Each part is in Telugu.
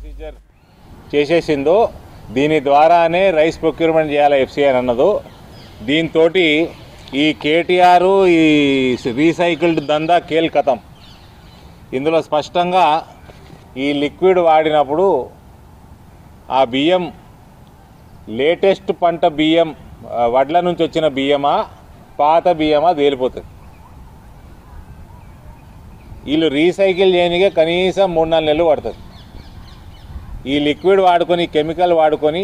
ప్రొసీజర్ చేసేసిందో దీని ద్వారానే రైస్ ప్రొక్యూర్మెంట్ చేయాలి ఎఫ్సీ అని అన్నదో దీంతో ఈ కేటీఆర్ ఈ రీసైకిల్డ్ దందా కేల్ కథం ఇందులో స్పష్టంగా ఈ లిక్విడ్ వాడినప్పుడు ఆ బియ్యం లేటెస్ట్ పంట బియ్యం ఆ, వడ్ల నుంచి వచ్చిన బియ్యమా పాత బియ్యమా తేలిపోతుంది వీళ్ళు రీసైకిల్ చేయనికే కనీసం మూడు నాలుగు నెలలు పడుతుంది ఈ లిక్విడ్ వాడుకొని కెమికల్ వాడుకొని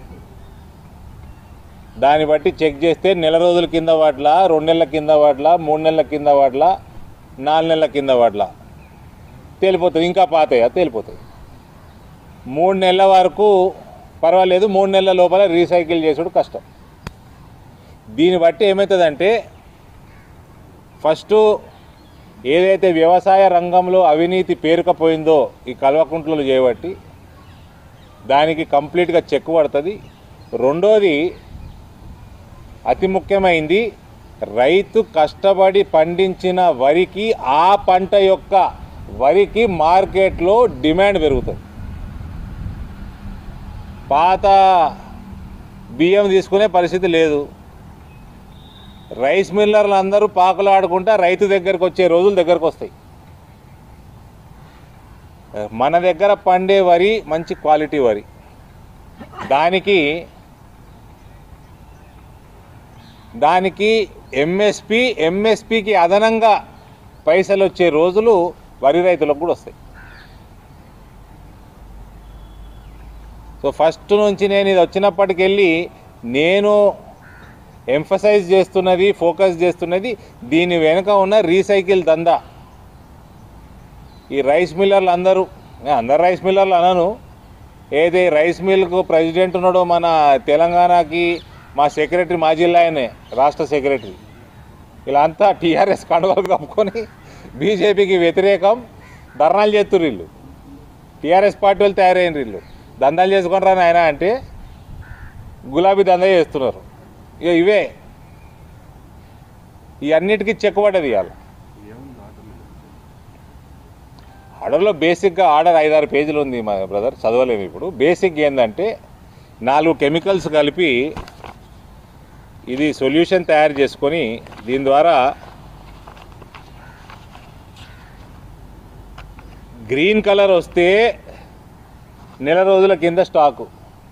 దాన్ని బట్టి చెక్ చేస్తే నెల రోజుల కింద వాట్ల రెండు నెలల కింద వాట్ల మూడు నెలల కింద వాట్ల నాలుగు నెలల కింద వాట్ల తేలిపోతుంది ఇంకా పాతయ్యా తేలిపోతుంది మూడు నెలల వరకు పర్వాలేదు మూడు నెలల లోపల రీసైకిల్ చేసుడు కష్టం దీన్ని బట్టి ఏమవుతుందంటే ఫస్ట్ ఏదైతే వ్యవసాయ రంగంలో అవినీతి పేరుకపోయిందో ఈ కల్వకుంట్లలో చేయబట్టి దానికి కంప్లీట్గా చెక్ పడుతుంది రెండోది అతి ముఖ్యమైంది రైతు కష్టపడి పండించిన వరికి ఆ పంట యొక్క వరికి మార్కెట్లో డిమాండ్ పెరుగుతుంది పాత బియ్యం తీసుకునే పరిస్థితి లేదు రైస్ మిల్లర్లు అందరూ పాకులు ఆడుకుంటా రైతు దగ్గరకు వచ్చే రోజులు దగ్గరకు వస్తాయి మన దగ్గర పండే వరి మంచి క్వాలిటీ వరి దానికి దానికి ఎంఎస్పి ఎంఎస్పికి అదనంగా పైసలు వచ్చే రోజులు వరి రైతులకు కూడా వస్తాయి సో ఫస్ట్ నుంచి నేను ఇది వచ్చినప్పటికెళ్ళి నేను ఎంఫసైజ్ చేస్తున్నది ఫోకస్ చేస్తున్నది దీని వెనుక ఉన్న రీసైకిల్ దందా ఈ రైస్ మిల్లర్లు అందరూ నేను అందరు రైస్ మిల్లర్లు అనను ఏది రైస్ మిల్కు ప్రెసిడెంట్ ఉన్నాడో మన తెలంగాణకి మా సెక్రటరీ మా జిల్లా ఆయనే రాష్ట్ర సెక్రటరీ ఇలా అంతా టీఆర్ఎస్ కండువలు కప్పుకొని బీజేపీకి వ్యతిరేకం ధర్నాలు చేస్తుర్రు వీళ్ళు టీఆర్ఎస్ పార్టీ వాళ్ళు తయారైన వీళ్ళు దందాలు చేసుకుంటారా ఆయన అంటే గులాబీ దందా చేస్తున్నారు ఇక ఇవే ఈ అన్నిటికీ చెక్కుపడ్డది ఇవాళ ఆర్డర్లో బేసిక్గా ఆర్డర్ ఐదారు పేజీలు ఉంది మా బ్రదర్ చదవలేము ఇప్పుడు బేసిక్ ఏంటంటే నాలుగు కెమికల్స్ కలిపి ఇది సొల్యూషన్ తయారు చేసుకొని దీని ద్వారా గ్రీన్ కలర్ వస్తే నెల రోజుల కింద stock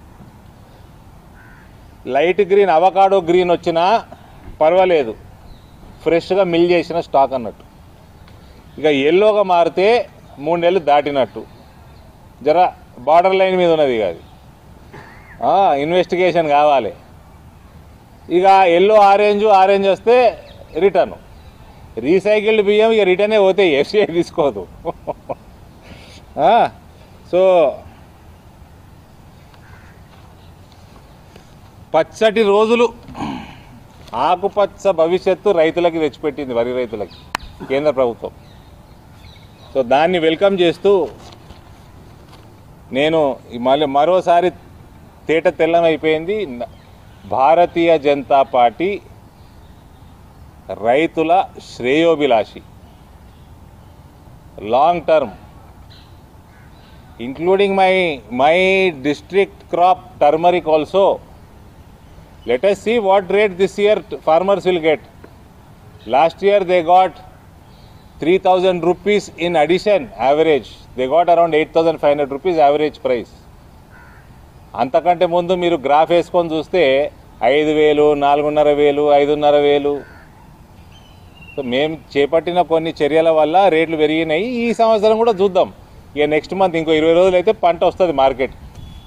light green avocado green వచ్చినా పర్వాలేదు ఫ్రెష్గా మిల్ చేసిన స్టాక్ అన్నట్టు ఇక ఎల్లోగా మారితే మూడు నెలలు దాటినట్టు జర బార్డర్ లైన్ మీద ఉన్నది ఇక అది ఆ, ఇన్వెస్టిగేషన్ కావాలి ఇక ఎల్లో ఆరెంజ్ ఆరెంజ్ వస్తే రిటర్న్ రీసైకిల్డ్ బియ్యం ఇక రిటర్నే పోతే ఎఫ్సిఐ తీసుకోదు ఆ, సో పచ్చటి రోజులు ఆకుపచ్చ భవిష్యత్తు రైతులకి తెచ్చిపెట్టింది వరి రైతులకి కేంద్ర ప్రభుత్వం సో దాన్ని వెల్కమ్ చేస్తూ నేను ఈ మళ్ళీ మరోసారి తేట తెల్లమైపోయింది న- భారతీయ జనతా పార్టీ రైతుల శ్రేయోభిలాషి long term including my my district crop turmeric also let us see what rate this year t- farmers will get last year they got 3000 rupees in addition average they got around 8500 rupees average price అంతకంటే ముందు మీరు గ్రాఫ్ వేసుకొని చూస్తే ఐదు వేలు నాలుగున్నర వేలు ఐదున్నర వేలు సో మేము చేపట్టిన కొన్ని చర్యల వల్ల రేట్లు పెరిగినాయి ఈ సంవత్సరం కూడా చూద్దాం ఇక నెక్స్ట్ మంత్ ఇంకో ఇరవై రోజులు అయితే పంట వస్తుంది మార్కెట్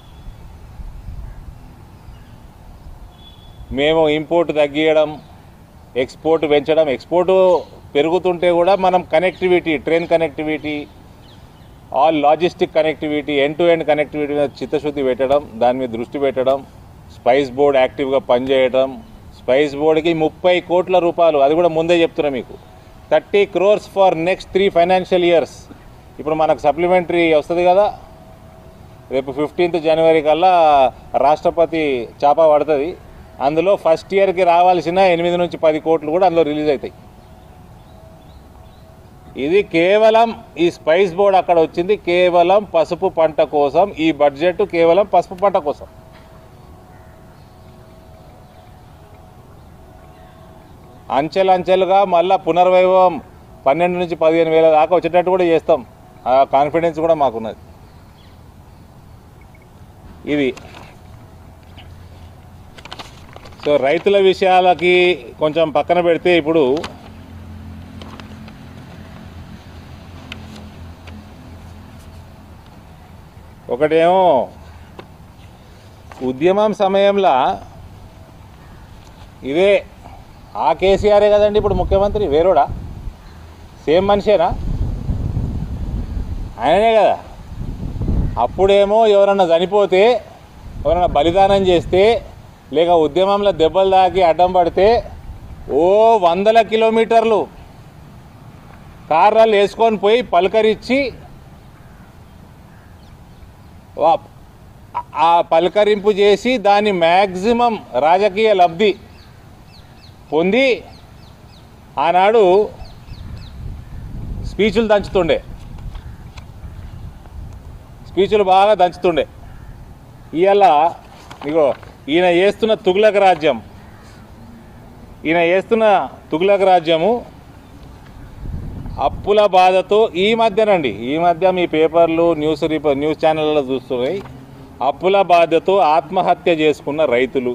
మేము ఇంపోర్ట్ తగ్గియడం ఎక్స్పోర్ట్ పెంచడం ఎక్స్పోర్ట్ పెరుగుతుంటే కూడా మనం connectivity train connectivity all logistic connectivity end to end connectivity మీద చిత్తశుద్ధి పెట్టడం దాని మీద దృష్టి పెట్టడం స్పైస్ బోర్డ్ యాక్టివ్గా పనిచేయడం స్పైస్ బోర్డుకి ముప్పై కోట్ల రూపాయలు అది కూడా ముందే చెప్తున్నా మీకు thirty crores for next three financial years ఇప్పుడు మనకు సప్లిమెంటరీ వస్తుంది కదా రేపు ఫిఫ్టీన్త్ జనవరి కల్లా రాష్ట్రపతి చాప పడుతుంది అందులో ఫస్ట్ ఇయర్కి రావాల్సిన ఎనిమిది నుంచి పది కోట్లు కూడా అందులో రిలీజ్ అవుతాయి ఇది కేవలం ఈ స్పైస్ బోర్డ్ అక్కడ వచ్చింది కేవలం పసుపు పంట కోసం ఈ బడ్జెట్ కేవలం పసుపు పంట కోసం అంచెలంచెలుగా మళ్ళా పునర్వైభవం పన్నెండు నుంచి పదిహేను వేల దాకా వచ్చేటట్టు కూడా చేస్తాం ఆ కాన్ఫిడెన్స్ కూడా మాకున్నది ఇది సో రైతుల విషయాలకి కొంచెం పక్కన పెడితే ఇప్పుడు ఒకటేమో ఉద్యమం సమయంలో ఇదే ఆ కేసీఆరే కదండి ఇప్పుడు ముఖ్యమంత్రి వేరోడా సేమ్ మనిషేనా ఆయననే కదా అప్పుడేమో ఎవరన్నా చనిపోతే ఎవరన్నా బలిదానం చేస్తే లేక ఉద్యమంలో దెబ్బలు తాకి అడ్డం పడితే ఓ వందల కిలోమీటర్లు కార్లు వేసుకొని పోయి పలకరించి వా- ఆ పలకరింపు చేసి దాని మ్యాక్సిమం రాజకీయ లబ్ధి పొంది ఆనాడు స్పీచ్లు దంచుతుండే స్పీచ్లు బాగా దంచుతుండే ఇవాళ ఇగో ఈయన చేస్తున్న తుగ్లక్ రాజ్యం ఈయన చేస్తున్న తుగ్లక్ రాజ్యము అప్పుల బాధతో ఈ మధ్యనండి ఈ మధ్య మీ పేపర్లు న్యూస్ రిప న్యూస్ ఛానళ్ళలో చూస్తున్నాయి అప్పుల బాధతో ఆత్మహత్య చేసుకున్న రైతులు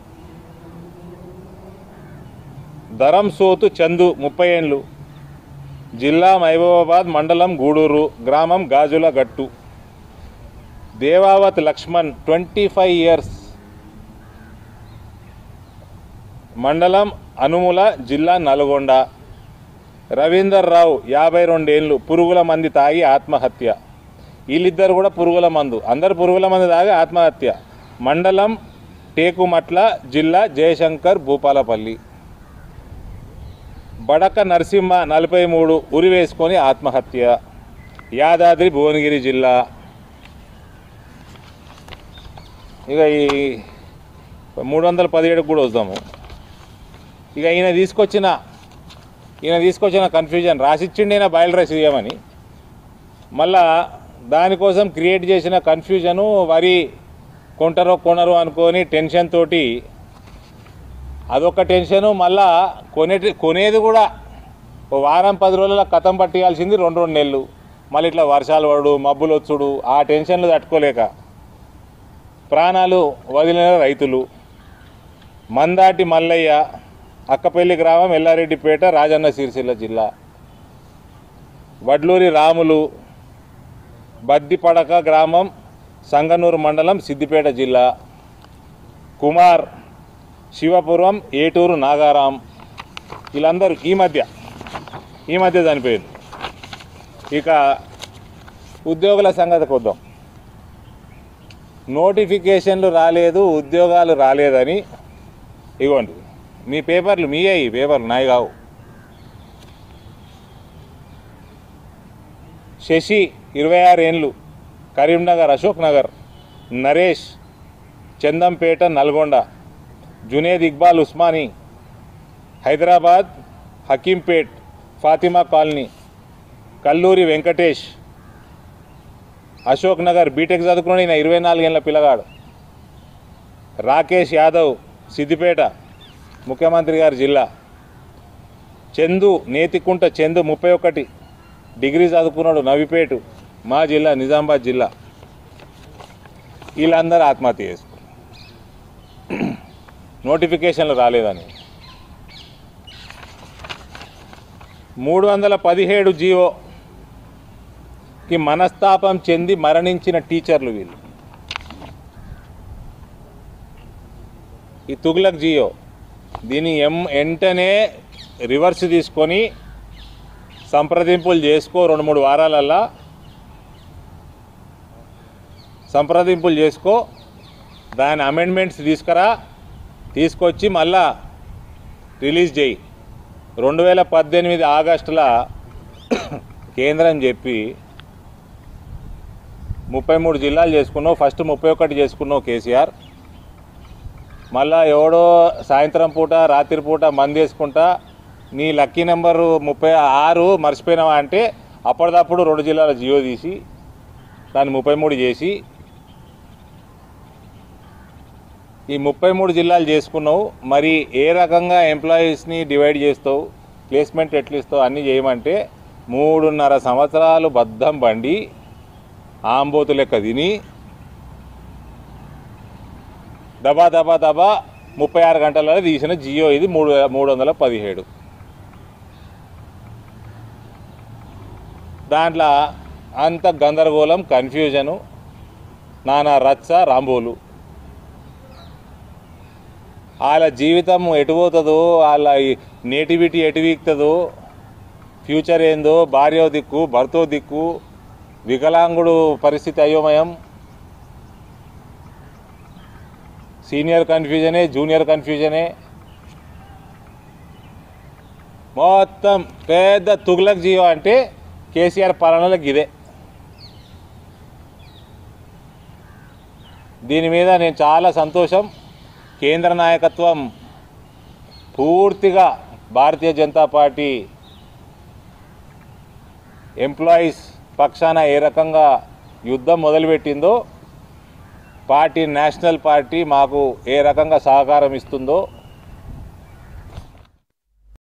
ధరం సోతు చందు ముప్పై ఏండ్లు జిల్లా మహబూబాబాద్ మండలం గూడూరు గ్రామం Gajula Gattu Devavath Laxman twenty five years మండలం అనుముల జిల్లా నల్గొండ రవీందర్ రావు యాభై రెండేళ్ళు పురుగుల మంది తాగి ఆత్మహత్య వీళ్ళిద్దరు కూడా పురుగుల మందు అందరు పురుగుల మందు తాగి ఆత్మహత్య మండలం టేకుమట్ల జిల్లా జయశంకర్ భూపాలపల్లి బడక నరసింహ నలభై మూడు ఉరి వేసుకొని ఆత్మహత్య యాదాద్రి భువనగిరి జిల్లా ఇక ఈ మూడు వందల పదిహేడుకు కూడా వద్దాము ఇక ఈయన తీసుకొచ్చిన ఈయన తీసుకొచ్చిన కన్ఫ్యూజన్ రాసిచ్చిండి ఈయన బాయిల్ రైస్ ఇవ్వమని మళ్ళా దానికోసం క్రియేట్ చేసిన కన్ఫ్యూజను వరి కొంటారో కొనరు అనుకొని టెన్షన్ తోటి అదొక టెన్షను మళ్ళా కొనేటి కొనేది కూడా ఓ వారం పది రోజుల కథం పట్టియాల్సింది రెండు రెండు నెలలు మళ్ళీ ఇట్లా వర్షాలు పడు మబ్బులు వచ్చుడు ఆ టెన్షన్లు తట్టుకోలేక ప్రాణాలు వదిలిన రైతులు మందాటి మల్లయ్య అక్కపల్లి గ్రామం ఎల్లారెడ్డిపేట రాజన్న సిరిసిల్ల జిల్లా వడ్లూరి రాములు బద్దిపడక గ్రామం సంగనూరు మండలం సిద్దిపేట జిల్లా కుమార్ శివపురం ఏటూరు నాగారాం వీళ్ళందరూ ఈ మధ్య ఈ మధ్య చనిపోయారు ఇక ఉద్యోగుల సంగతికి వద్దాం నోటిఫికేషన్లు రాలేదు ఉద్యోగాలు రాలేదని ఇగోండి మీ పేపర్లు మీ అయ్యి పేపర్లు నాయి కావు శశి ఇరవై ఆరు ఏండ్లు కరీంనగర్ అశోక్ నగర్ నరేష్ చందంపేట నల్గొండ జునేద్ ఇక్బాల్ ఉస్మానీ హైదరాబాద్ హకీంపేట్ ఫాతిమా కాలనీ కల్లూరి వెంకటేష్ అశోక్ నగర్ బీటెక్ చదువుకున్నాడు ఈయన ఇరవై నాలుగేళ్ళ పిల్లగాడు రాకేష్ యాదవ్ సిద్దిపేట ముఖ్యమంత్రి గారి జిల్లా చందు నేతికుంట చందు ముప్పై ఒకటి డిగ్రీ చదువుకున్నాడు నవిపేటు మా జిల్లా నిజామాబాద్ జిల్లా వీళ్ళందరూ ఆత్మహత్య చేసుకున్నారు నోటిఫికేషన్లు రాలేదని మూడు వందల పదిహేడు జీవోకి మనస్తాపం చెంది మరణించిన టీచర్లు వీళ్ళు ఈ తుగ్లక్ జియో దీన్ని ఎం వెంటనే రివర్స్ తీసుకొని సంప్రదింపులు చేసుకో రెండు మూడు వారాలల్లా సంప్రదింపులు చేసుకో దాని అమెండ్మెంట్స్ తీసుకురా తీసుకొచ్చి మళ్ళా రిలీజ్ చేయి రెండు వేల పద్దెనిమిది ఆగస్టుల కేంద్రం చెప్పి ముప్పై మూడు జిల్లాలు చేసుకున్నావు ఫస్ట్ ముప్పై ఒకటి చేసుకున్నావు కేసీఆర్ మళ్ళా ఎవడో సాయంత్రం పూట రాత్రి పూట మంది వేసుకుంటా నీ లక్కీ నెంబరు ముప్పై ఆరు మర్చిపోయినావా అంటే అప్పటిదప్పుడు రెండు జిల్లాల జియో తీసి దాన్ని ముప్పై మూడు చేసి ఈ ముప్పై మూడు జిల్లాలు చేసుకున్నావు మరి ఏ రకంగా ఎంప్లాయీస్ని డివైడ్ చేస్తావు ప్లేస్మెంట్ ఎట్లా ఇస్తావు అన్నీ చేయమంటే మూడున్నర సంవత్సరాలు బద్దం బండి ఆంబోతు లెక్క తిని దబా దబా దబా ముప్పై ఆరు గంటలలో తీసిన జియో ఇది మూడు మూడు వందల పదిహేడు దాంట్లో అంత గందరగోళం కన్ఫ్యూజను నానా రచ్చ రాంబోలు వాళ్ళ జీవితం ఎటు పోతుందో వాళ్ళ ఈ నేటివిటీ ఎటు వీక్తుందో ఫ్యూచర్ ఏందో భార్యో దిక్కు భర్తో దిక్కు వికలాంగుడు పరిస్థితి అయోమయం సీనియర్ కన్ఫ్యూజనే జూనియర్ కన్ఫ్యూజనే మొత్తం పెద్ద తుగ్లక్ జియో అంటే కేసీఆర్ పాలనలకు ఇదే దీని మీద నేను చాలా సంతోషం కేంద్ర నాయకత్వం పూర్తిగా భారతీయ జనతా పార్టీ ఎంప్లాయీస్ పక్షాన ఏ రకంగా యుద్ధం మొదలుపెట్టిందో పార్టీ నేషనల్ పార్టీ మాకు ఏ రకంగా సహకారం ఇస్తుందో